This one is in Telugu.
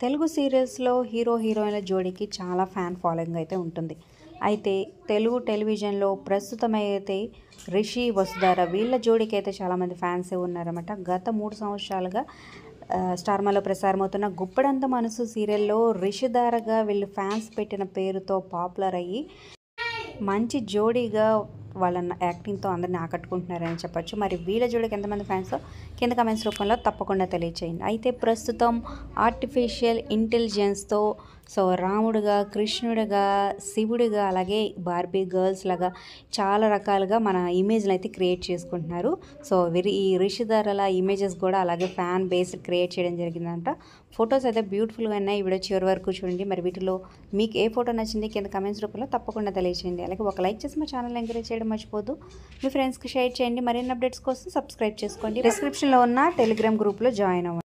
తెలుగు సీరియల్స్లో హీరో హీరోయిన్ల జోడీకి చాలా ఫ్యాన్ ఫాలోయింగ్ అయితే ఉంటుంది అయితే తెలుగు టెలివిజన్లో ప్రస్తుతం అయితే రిషి వసుధార వీళ్ళ జోడీకి అయితే చాలామంది ఫ్యాన్స్ ఉన్నారన్నమాట గత మూడు సంవత్సరాలుగా ఆ, స్టార్మాలో ప్రసారమవుతున్న గుప్పడంత మనసు సీరియల్లో రిషిధారగా వీళ్ళు ఫ్యాన్స్ పెట్టిన పేరుతో పాపులర్ అయ్యి మంచి జోడీగా వాళ్ళ యాక్టింగ్తో అందరిని ఆకట్టుకుంటున్నారని చెప్పొచ్చు మరి వీళ్ళ జోడికి ఎంతమంది ఫ్యాన్స్ కింద కమెంట్స్ రూపంలో తప్పకుండా తెలియచేయండి అయితే ప్రస్తుతం ఆర్టిఫిషియల్ ఇంటెలిజెన్స్తో సో రాముడుగా కృష్ణుడిగా శివుడిగా అలాగే బార్బీ గర్ల్స్ లాగా చాలా రకాలుగా మన ఇమేజ్ని అయితే క్రియేట్ చేసుకుంటున్నారు సో వీరి ఈ రిషిధరల ఇమేజెస్ కూడా అలాగే ఫ్యాన్ బేస్ క్రియేట్ చేయడం జరిగిందంట ఫొటోస్ అయితే బ్యూటిఫుల్గా ఉన్నాయి ఈ వీడియో చివరి వరకు చూడండి మరి వీటిలో మీకు ఏ ఫోటో నచ్చింది కింద కమెంట్స్ రూపంలో తప్పకుండా తెలియచేయండి అలాగే ఒక లైక్ చేసి మా ఛానల్ ఎంకరేజ్ చేయడం మర్చిపోదు మీ ఫ్రెండ్స్కి షేర్ చేయండి మరిన్ని అప్డేట్స్ కోసం సబ్స్క్రైబ్ చేసుకోండి డిస్క్రిప్షన్లో ఉన్న టెలిగ్రామ్ గ్రూప్లో జాయిన్ అవ్వండి